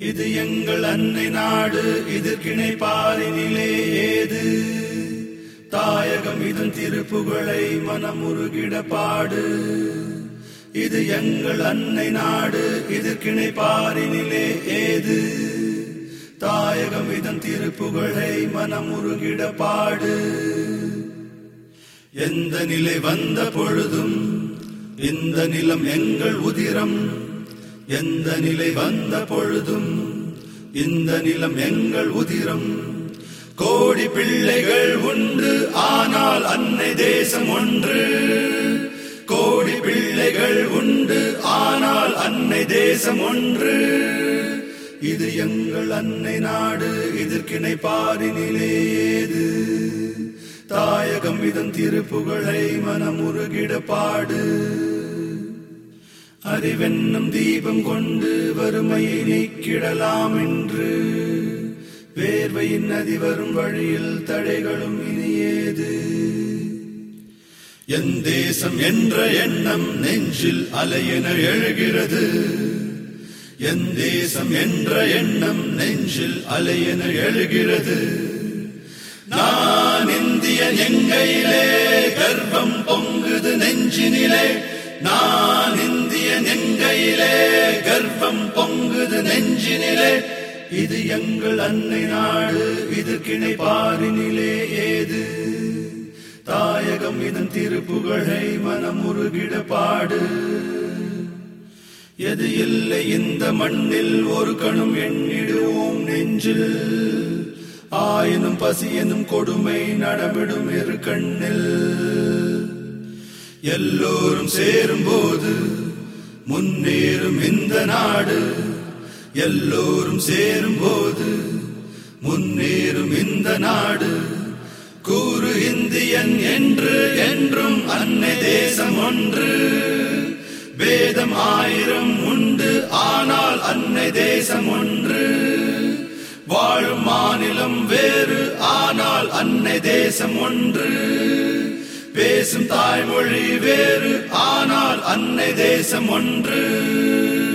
இது எங்கள் அன்னை நாடு இதற்கிணை பாரினிலே ஏது தாயகம் இதன் திருப்புகழை மனமுருகிட பாடு இது எங்கள் அன்னை நாடு இதற்கிணை பாரினிலே ஏது தாயகம் இதன் திருப்புகழை மனமுருகிட பாடு எந்த நிலை வந்த பொழுதும் இந்த நிலம் எங்கள் உதிரம் எந்த நிலை வந்த பொழுதும் இந்த நிலம் எங்கள் உதிரம் கோடி பிள்ளைகள் உண்டு ஆனால் அன்னை தேசம் ஒன்று கோடி பிள்ளைகள் உண்டு ஆனால் அன்னை தேசம் ஒன்று இது எங்கள் அன்னை நாடு இதற்கிணை பாரினிலே ஏது தாயகம் இதன் திருப்புகழை மனமுருகிட பாடு அறிவென்னும் தீபம் கொண்டு வறுமையை நீக்கிடலாம் என்று வேர்வையின் நதி வரும் வழியில் தடைகளும் இனியேது என் தேசம் என்ற எண்ணம் நெஞ்சில் அலையென எழுகிறது என் தேசம் என்ற எண்ணம் நெஞ்சில் அலையென எழுகிறது நான் இந்தியன் எங்கையிலே கர்வம் பொங்குது நெஞ்சினிலே நான் இந்தியன் எங்கையிலே கர்வம் பொங்குது நெஞ்சினிலே இது எங்கள் அன்னை நாடு இது கிணை பாரினிலே ஏது தாயகம் இதன் திருப்புகழை மனமுருகிட பாடு எது இல்லை இந்த மண்ணில் ஒரு கணம் எண்ணிடுவோம் நெஞ்சில் ஆயினும் பசி எனும் கொடுமை நடமிடும் இரு கண்ணில் எல்லோரும் சேரும் போது முன்னேறும் இந்த நாடு எல்லோரும் சேரும் போது முன்னேறும் இந்த நாடு கூறு இந்தியன் என்று என்றும் அன்னை தேசம் ஒன்று வேதம் ஆயிரம் உண்டு ஆனால் அன்னை தேசம் ஒன்று வாழும் மாநிலம் வேறு ஆனால் அன்னை தேசம் ஒன்று பேசும் தாய்மொழி வேறு ஆனால் அன்னை தேசம் ஒன்று